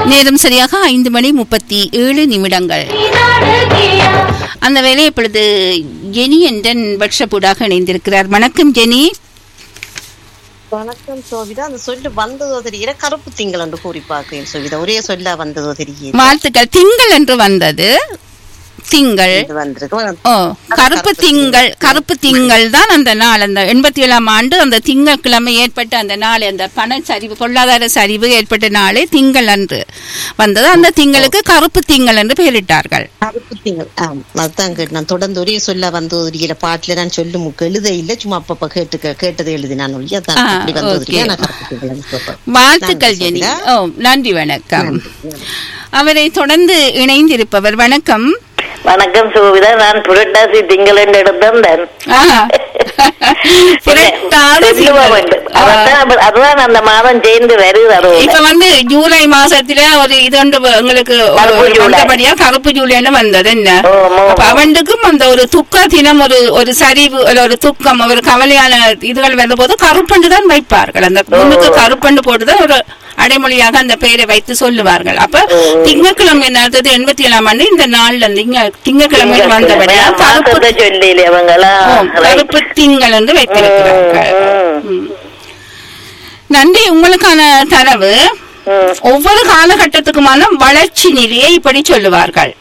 நேரம் சரியாக ஐந்து மணி முப்பத்தி ஏழு நிமிடங்கள் அந்த வேலை இப்பொழுது ஜெனி என்றன் வட்சப்பூடாக இணைந்திருக்கிறார் வணக்கம் ஜெனி வணக்கம் சோபிதா அந்த சொல்லு வந்ததோ தெரியல கருப்பு திங்கள் என்று கூறி பார்க்கிறேன் சோபிதா ஒரே சொல்லா வந்ததோ தெரியல வாழ்த்துக்கள் திங்கள் என்று வந்தது திங்கள் இது வந்திருக்கு ஓ கருப்பு திங்கள் கருப்பு திங்கள் தான் அந்த நாள் அந்த எண்பத்தி ஏழாம் ஆண்டு அந்த திங்கட்கிழமை ஏற்பட்ட அந்த நாள் அந்த பண சரிவு பொருளாதார சரிவு ஏற்பட்ட நாளே திங்கள் அன்று வந்தது அந்த திங்களுக்கு கருப்பு திங்கள் என்று பெயரிட்டார்கள் கருப்பு திங்கள் ஆம் அதுதான் கேட்டு நான் தொடர்ந்து ஒரே சொல்ல வந்ததோ தெரியல பாட்டுல நான் சொல்லு முக்கு எழுத இல்ல சும்மா அப்பப்ப கேட்டு கேட்டதை எழுதினான் ஒழிய அதான் ஆ, அப்படி வந்தது okay. நான் கருப்பு திங்கள் சொல்றேன். வாழ்த்துக்கள் நன்றி, ஜெனி சோபிதா. ஓ நன்றி வணக்கம் அவரை தொடர்ந்து இணைந்திருப்பவர் வணக்கம் வணக்கம் சோபிதா நான் புரட்டாசி திங்கள் என்று எடுத்தேன் ஆஹா. புரட்டாசி திங்கள். ஆ. அதுதான் அந்த மாதம் சேர்ந்து வருது அது இப்ப வந்து ஜூலை மாசத்துல ஒரு இது ஒன்று உங்களுக்கு ஒரு கருப்பு ஜூலை. வந்தபடியா கருப்பு ஜூலைன்னு வந்தது என்ன ஓ, ஆமா, அப்ப அவண்டுக்கும் அந்த ஒரு துக்க தினம் ஒரு ஒரு சரிவு இல்ல ஒரு துக்கம் ஒரு கவலையான இதுகள் வந்தபோது கருப்பண்டு தான் வைப்பார்கள் அந்த முன்னுக்கு கருப்பண்டு போட்டுதான் ஒரு அடைமொழியாக அந்த பெயரை வைத்து சொல்லுவார்கள் அப்ப திங்கட்கிழமை நடந்தது எண்பத்தி ஏழாம் ஆண்டு இந்த நாள்ல திங்க திங்கட்கிழமை வந்தபடியா கருப்பு மாசத்தை சொல்லல அவங்களா ஓ, கருப்பு திங்கள் என்று வைத்திருக்கிறார்கள் ம். நன்றி உங்களுக்கான தரவு ஒவ்வொரு காலகட்டத்துக்குமான வளர்ச்சி நிலையை இப்படி சொல்லுவார்கள்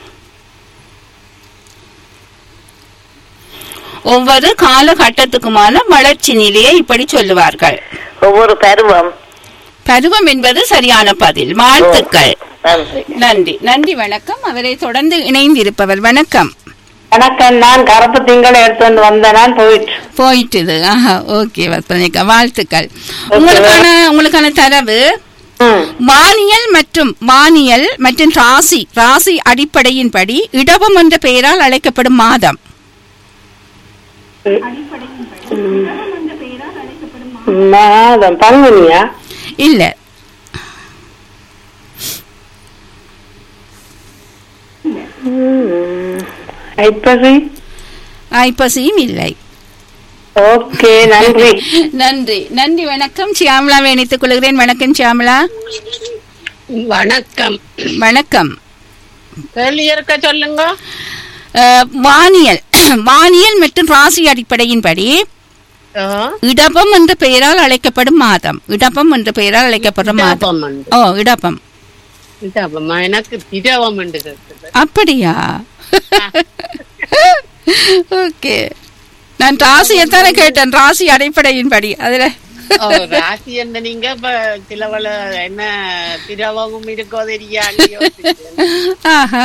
ஒவ்வொரு காலகட்டத்துக்குமான வளர்ச்சி நிலையை இப்படி சொல்லுவார்கள் ஒவ்வொரு பருவம் பருவம் என்பது சரியான பதில் வாழ்த்துக்கள் நன்றி நன்றி நன்றி வணக்கம் அவரை தொடர்ந்து இணைந்திருப்பவர் வணக்கம் வணக்கம் நான் கருப்பு திங்களை எடுத்துட்டு வந்தேன் நான் போயிட்டு போயிட்டுது ஆஹா ஓகே வசனிகா வாழ்த்துக்கள் உங்களுக்கான உங்களுக்கான தரவு ம். வானியல் மற்றும் வானியல் மற்றும் ராசி ராசி அடிப்படையின்படி இடவம் என்ற பெயரால் அழைக்கப்படும் மாதம் மாதம் பங்குனியா இல்ல ஐப்பசி ஐப்பசியும் இல்லை ஓகே நன்றி நன்றி நன்றி வணக்கம் சியாமலா இணைத்துக் கொள்கிறேன் வணக்கம் சியாமலா வணக்கம் வணக்கம் கேள்வி இருக்க சொல்லுங்க அஹ், வானியல் வானியல் மற்றும் ராசி அடிப்படையின்படி ஆ, இடபம் என்ற பெயரால் அழைக்கப்படும் மாதம் இடபம் என்ற பெயரால் அழைக்கப்படும் மாதம் இடியாப்பம் உண்டு. ஓ இடபம் இடியாப்பமா? எனக்கு திரவம் உண்டு கேக்குது. அப்படியா ஓகே நான் ராசியத்தானே கேட்டேன் ராசி அடிப்படையின்படி அதுல ஓ, ராசி என்ன நீங்க இப்ப சிலவள என்ன திரவமும் இருக்கோ தெரியாது ஆஹா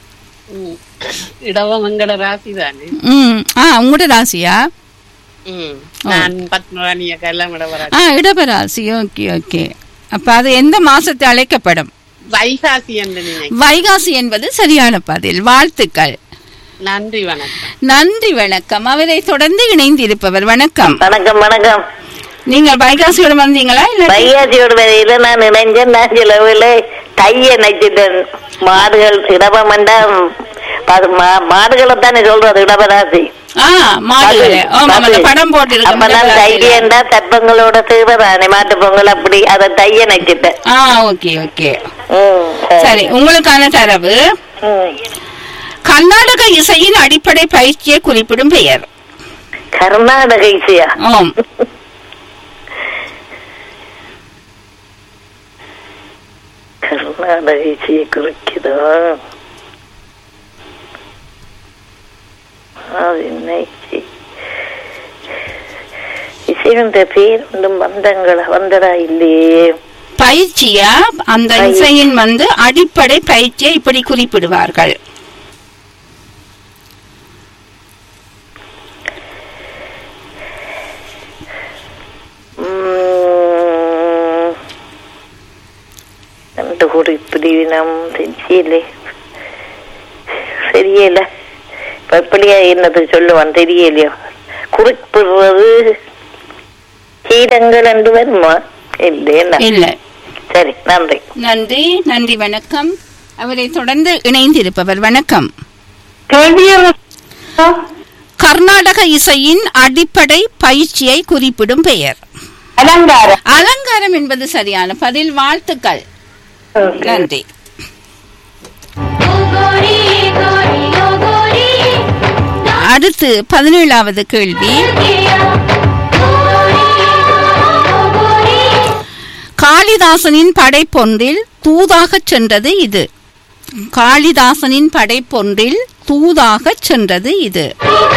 இடவம் எங்கட ராசி தானே ம் ஆ உங்களோட ராசியா ம். நான் பத்மராணிய கல்யாணம் வர ஆ இடப ராசி ஓகே ஓகே அப்ப அது எந்த மாசத்தை அழைக்கப்படும் வைகாசி என்று நினை வைகாசி என்பது சரியான பதில் வாழ்த்துக்கள் நன்றி வணக்கம் நன்றி வணக்கம் அவரை தொடர்ந்து இணைந்திருப்பவர் வணக்கம் வணக்கம் வணக்கம் நீங்கள் வைகாசியோட வந்தீங்களா இல்ல வைகாசியோட வரையில நான் நினைஞ்சேன் நான் சிலவுல தைய நச்சுட்டேன் மாடுகள் இடபம் மாடுகளை தானே சொல்றது இடபராசி ஆ மாடுகளே ஆமா அந்த படம் அப்பதான் போட்டு தையண்டா தப்பங்களோட சேவதானே மாட்டு பொங்கல் அப்படி அதை தைய நச்சுட்டேன் ஆ ஓகே ஓகே ம், சரி உங்களுக்கான தரவு ம். கர்நாடக இசையின் அடிப்படை பயிற்சியை குறிப்பிடும் பெயர் கர்நாடக இசையா ஆம் கர்நாடக இசையை குறிக்குதோ அது என்ன இசை இசைவந்த பேர் ஒன்றும் வந்தங்களா வந்தடா இல்லையே பயிற்சியா அந்த பயிற்சி. இசையின் வந்து அடிப்படை பயிற்சியை இப்படி குறிப்பிடுவார்கள் உம், ரெண்டு குறிப்பிடி நம் தெரியல தெரியல இப்ப எப்படியா என்னது சொல்லுவான் தெரியலையோ குறிப்பிடுறது கீடங்கள் என்று வருமா இல்லையா இல்ல சரி நன்றி நன்றி நன்றி வணக்கம் அவரை தொடர்ந்து இணைந்திருப்பவர் வணக்கம் கேள்வி கர்நாடக இசையின் அடிப்படை பயிற்சியை குறிப்பிடும் பெயர் அலங்காரம் அலங்காரம் என்பது சரியான பதில் வாழ்த்துக்கள் நன்றி அடுத்து பதினேழாவது கேள்வி காளிதாசனின் படைப்பொன்றில் தூதாகச் சென்றது இது காளிதாசனின் படைப்பொன்றில் தூதாகச் சென்றது இது